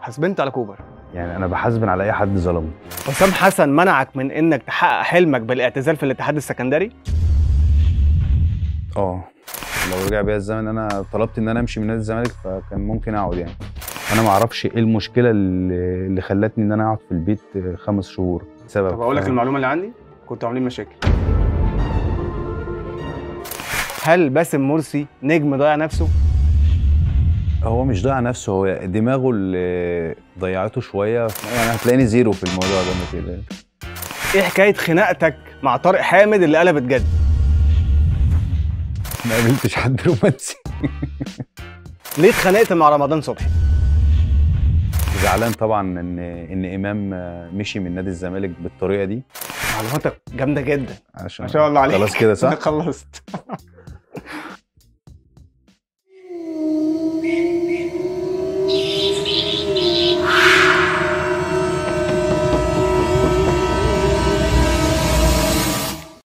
حاسبنت على كوبر يعني انا بحاسبن على اي حد ظلمني حسام حسن منعك من انك تحقق حلمك بالاعتزال في الاتحاد السكندري اه لو رجع بيا الزمن انا طلبت ان انا امشي من نادي الزمالك فكان ممكن اقعد يعني انا ما اعرفش ايه المشكله اللي اللي خلتني ان انا اقعد في البيت خمس شهور سبب طب اقول لك ف- المعلومه اللي عندي كنتوا عاملين مشاكل هل باسم مرسي نجم ضيع نفسه هو مش ضيع نفسه هو دماغه اللي ضيعته شويه يعني هتلاقيني زيرو في الموضوع ده ما تقلقش ايه حكايه خناقتك مع طارق حامد اللي قلبت جد ما قابلتش حد رومانسي ليه اتخانقت مع رمضان صبحي زعلان طبعا ان ان امام مشي من نادي الزمالك بالطريقه دي معلوماتك جامده جدا عشان ما شاء الله عليك خلاص كده صح خلصت